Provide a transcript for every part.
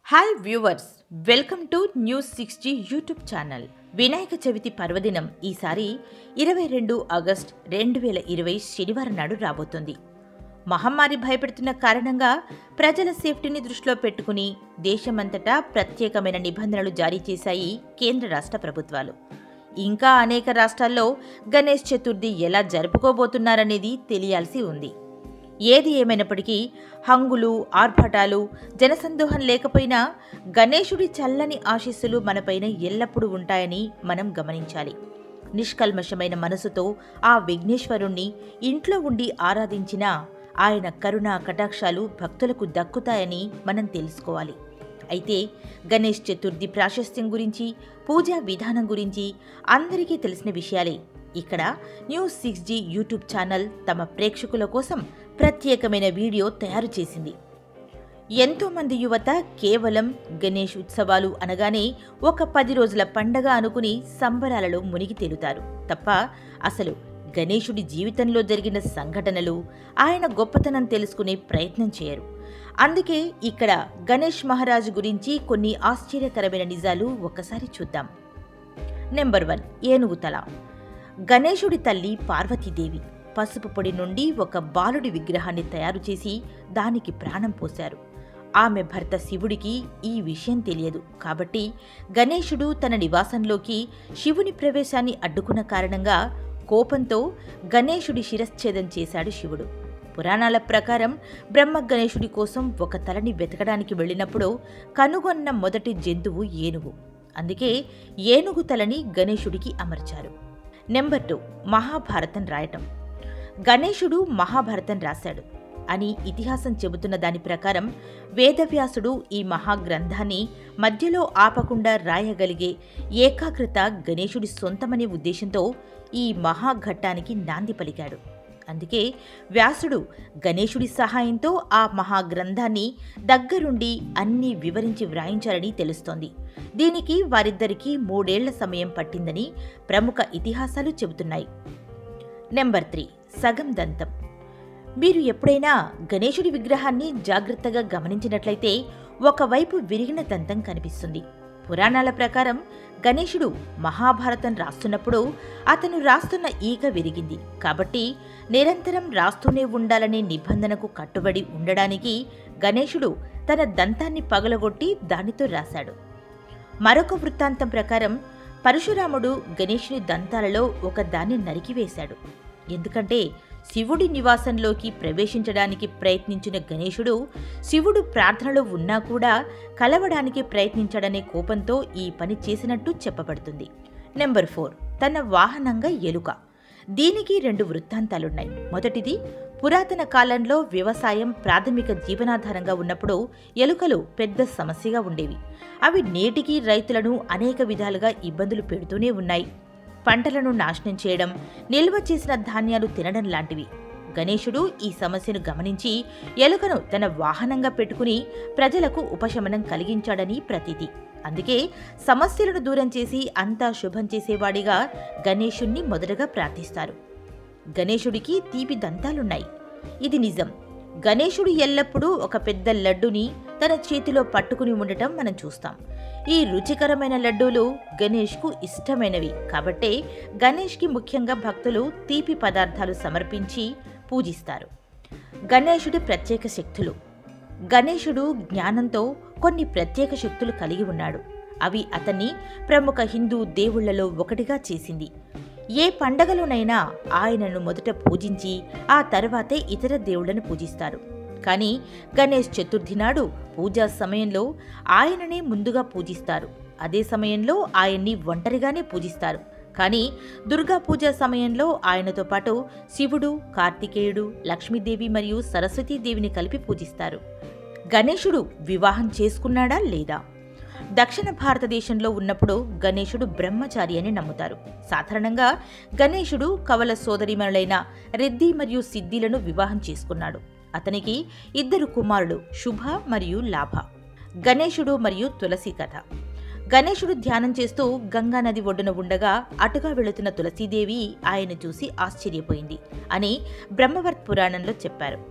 hi viewers welcome to news sixty YouTube channel Vinayaka Chavithi పర్వదినం ఈసారి ఇరవై రెండు ఆగస్ట్ రెండు వేల ఇరవై శనివారం నాడు రాబోతుంది మహమ్మారి భయపెడుతున్న కారణంగా ప్రజల సేఫ్టీని దృష్టిలో పెట్టుకుని దేశమంతటా ప్రత్యేకమైన నిబంధనలు జారీ చేశాయి కేంద్ర రాష్ట్ర ప్రభుత్వాలు ఇంకా అనేక రాష్ట్రాల్లో గణేష్ చతుర్థి ఎలా జరుపుకోబోతున్నారనేది తెలియాల్సి ఉంది ఏది ఏమైనప్పటికీ హంగులు ఆర్భటాలు జనసందోహం లేకపోయినా గణేశుడి చల్లని ఆశీస్సులు మనపైన ఎల్లప్పుడూ ఉంటాయని మనం గమనించాలి నిష్కల్మషమైన మనసుతో ఆ విఘ్నేశ్వరుణ్ణి ఇంట్లో ఉండి ఆరాధించినా ఆయన కరుణా కటాక్షాలు భక్తులకు దక్కుతాయని మనం తెలుసుకోవాలి అయితే గణేష్ చతుర్థి ప్రాశస్త్యం గురించి పూజా విధానం గురించి అందరికీ తెలిసిన విషయాలే ఇక్కడ news six G YouTube channel తమ ప్రేక్షకుల కోసం ప్రత్యేకమైన వీడియో తయారు చేసింది ఎంతోమంది యువత కేవలం గణేష్ ఉత్సవాలు అనగానే ఒక పది రోజుల పండగ అనుకుని సంబరాలలో మునిగి తేలుతారు తప్ప అసలు గణేశుడి జీవితంలో జరిగిన సంఘటనలు ఆయన గొప్పతనం తెలుసుకునే ప్రయత్నం చేయరు అందుకే ఇక్కడ గణేష్ మహారాజు గురించి కొన్ని ఆశ్చర్యకరమైన నిజాలు ఒక్కసారి చూద్దాం నెంబర్ వన్ ఏనుగు తల గణేశుడి తల్లి పార్వతీదేవి పసుపు పొడి నుండి ఒక బాలుడి విగ్రహాన్ని తయారు చేసి దానికి ప్రాణం పోశారు ఆమె భర్త శివుడికి ఈ విషయం తెలియదు కాబట్టి గణేశుడు తన నివాసంలోకి శివుని ప్రవేశాన్ని అడ్డుకున్న కారణంగా కోపంతో గణేశుడి శిరశ్ఛేదం చేశాడు శివుడు పురాణాల ప్రకారం బ్రహ్మ గణేశుడి కోసం ఒక తలని వెతకడానికి వెళ్ళినప్పుడు కనుగొన్న మొదటి జంతువు ఏనుగు అందుకే ఏనుగు తలని గణేశుడికి అమర్చారు నెంబర్ టూ మహాభారతం రాయటం గణేశుడు మహాభారతం రాశాడు అని ఇతిహాసం చెబుతున్న దాని ప్రకారం వేదవ్యాసుడు ఈ మహాగ్రంథాన్ని మధ్యలో ఆపకుండా రాయగలిగే ఏకాగ్రత గణేశుడి సొంతమనే ఉద్దేశంతో ఈ మహాఘట్టానికి నాంది పలికాడు అందుకే వ్యాసుడు గణేశుడి సహాయంతో ఆ మహాగ్రంథాన్ని దగ్గరుండి అన్నీ వివరించి వ్రాయించాలని తెలుస్తోంది దీనికి వారిద్దరికీ మూడేళ్ల సమయం పట్టిందని ప్రముఖ ఇతిహాసాలు చెబుతున్నాయి నెంబర్ త్రీ సగం దంతం మీరు ఎప్పుడైనా గణేశుడి విగ్రహాన్ని జాగ్రత్తగా గమనించినట్లయితే ఒకవైపు విరిగిన దంతం కనిపిస్తుంది పురాణాల ప్రకారం గణేశుడు మహాభారతం రాస్తున్నప్పుడు అతను రాస్తున్న ఈక విరిగింది కాబట్టి నిరంతరం రాస్తూనే ఉండాలనే నిబంధనకు కట్టుబడి ఉండడానికి గణేశుడు తన దంతాన్ని పగలగొట్టి దానితో రాశాడు మరొక వృత్తాంతం ప్రకారం పరశురాముడు గణేశుని దంతాలలో ఒక దాన్ని నరికివేశాడు ఎందుకంటే శివుడి నివాసంలోకి ప్రవేశించడానికి ప్రయత్నించిన గణేశుడు శివుడు ప్రార్థనలో ఉన్నా కూడా కలవడానికి ప్రయత్నించాడనే కోపంతో ఈ పని చేసినట్టు చెప్పబడుతుంది నెంబర్ ఫోర్ తన వాహనంగా ఎలుక దీనికి రెండు వృత్తాంతాలున్నాయి మొదటిది పురాతన కాలంలో వ్యవసాయం ప్రాథమిక జీవనాధారంగా ఉన్నప్పుడు ఎలుకలు పెద్ద సమస్యగా ఉండేవి అవి నేటికి రైతులను అనేక విధాలుగా ఇబ్బందులు పెడుతూనే ఉన్నాయి పంటలను నాశనం చేయడం నిల్వ చేసిన ధాన్యాలు తినడం లాంటివి గణేశుడు ఈ సమస్యను గమనించి ఎలుకను తన వాహనంగా పెట్టుకుని ప్రజలకు ఉపశమనం కలిగించాడని ప్రతీతి అందుకే సమస్యలను దూరం చేసి అంతా శుభం చేసేవాడిగా గణేశుణ్ణి మొదటగా ప్రార్థిస్తారు గణేశుడికి తీపి దంతాలున్నాయి ఇది నిజం గణేశుడు ఎల్లప్పుడూ ఒక పెద్ద లడ్డుని తన చేతిలో పట్టుకుని ఉండటం మనం చూస్తాం ఈ రుచికరమైన లడ్డూలు గణేష్కు ఇష్టమైనవి కాబట్టే గణేష్కి ముఖ్యంగా భక్తులు తీపి పదార్థాలు సమర్పించి పూజిస్తారు గణేశుడి ప్రత్యేక శక్తులు గణేశుడు జ్ఞానంతో కొన్ని ప్రత్యేక శక్తులు కలిగి ఉన్నాడు అవి అతన్ని ప్రముఖ హిందూ దేవుళ్లలో ఒకటిగా చేసింది ఏ పండగలోనైనా ఆయనను మొదట పూజించి ఆ తర్వాతే ఇతర దేవుళ్లను పూజిస్తారు కానీ గణేష్ చతుర్థి నాడు పూజా సమయంలో ఆయననే ముందుగా పూజిస్తారు అదే సమయంలో ఆయన్ని ఒంటరిగానే పూజిస్తారు కానీ దుర్గా పూజ సమయంలో ఆయనతో పాటు శివుడు కార్తికేయుడు లక్ష్మీదేవి మరియు సరస్వతీదేవిని కలిపి పూజిస్తారు గణేశుడు వివాహం చేసుకున్నాడా లేదా దక్షిణ భారతదేశంలో ఉన్నప్పుడు గణేశుడు బ్రహ్మచారి అని నమ్ముతారు సాధారణంగా గణేశుడు కవల సోదరిమణులైన రెద్ది మరియు సిద్ధిలను వివాహం చేసుకున్నాడు అతనికి ఇద్దరు కుమారులు శుభ మరియు లాభ గణేశుడు మరియు తులసి కథ గణేశుడు ధ్యానం చేస్తూ గంగా నది ఒడ్డున ఉండగా అటుగా వెళుతున్న తులసీదేవి ఆయన చూసి ఆశ్చర్యపోయింది అని బ్రహ్మవర్త్ పురాణంలో చెప్పారు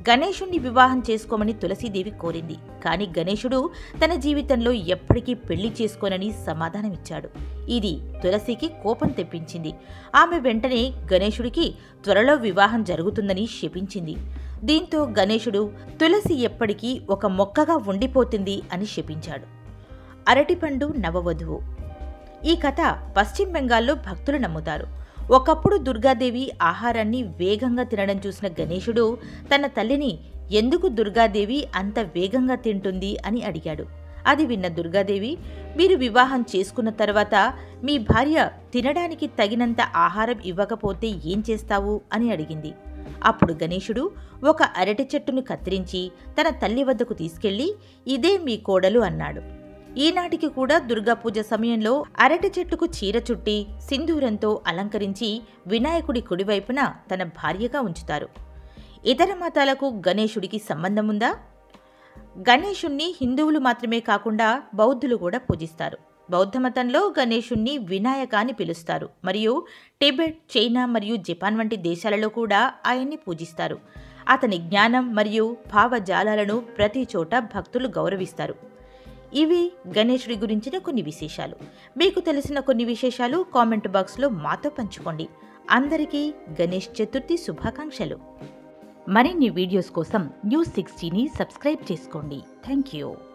గణేశుణ్ణి వివాహం చేసుకోమని తులసీదేవి కోరింది కానీ గణేశుడు తన జీవితంలో ఎప్పటికీ పెళ్లి చేసుకోనని సమాధానమిచ్చాడు ఇది తులసికి కోపం తెప్పించింది ఆమె వెంటనే గణేశుడికి త్వరలో వివాహం జరుగుతుందని శపించింది దీంతో గణేశుడు తులసి ఎప్పటికీ ఒక మొక్కగా ఉండిపోతుంది అని శపించాడు అరటిపండు నవవధువు ఈ కథ పశ్చిమ బెంగాల్లో భక్తులు నమ్ముతారు ఒకప్పుడు దుర్గాదేవి ఆహారాన్ని వేగంగా తినడం చూసిన గణేశుడు తన తల్లిని ఎందుకు దుర్గాదేవి అంత వేగంగా తింటుంది అని అడిగాడు అది విన్న దుర్గాదేవి మీరు వివాహం చేసుకున్న తర్వాత మీ భార్య తినడానికి తగినంత ఆహారం ఇవ్వకపోతే ఏం చేస్తావు అని అడిగింది అప్పుడు గణేశుడు ఒక అరటి చెట్టును కత్తిరించి తన తల్లి వద్దకు తీసుకెళ్లి ఇదే మీ కోడలు అన్నాడు ఈనాటికి కూడా దుర్గా పూజ సమయంలో అరటి చెట్టుకు చీర చుట్టి సింధూరంతో అలంకరించి వినాయకుడి కుడివైపున తన భార్యగా ఉంచుతారు ఇతర మతాలకు గణేశుడికి సంబంధం ఉందా గణేశుణ్ణి హిందువులు మాత్రమే కాకుండా బౌద్ధులు కూడా పూజిస్తారు బౌద్ధ మతంలో గణేశుణ్ణి వినాయక అని పిలుస్తారు మరియు టిబెట్ చైనా మరియు జపాన్ వంటి దేశాలలో కూడా ఆయన్ని పూజిస్తారు అతని జ్ఞానం మరియు భావజాలాలను ప్రతి చోట భక్తులు గౌరవిస్తారు ఇవి గణేశుడి గురించిన కొన్ని విశేషాలు మీకు తెలిసిన కొన్ని విశేషాలు కామెంట్ బాక్స్లో మాతో పంచుకోండి అందరికీ గణేష్ చతుర్థి శుభాకాంక్షలు మరిన్ని వీడియోస్ కోసం న్యూస్ సిక్స్టీని సబ్స్క్రైబ్ చేసుకోండి థ్యాంక్ యూ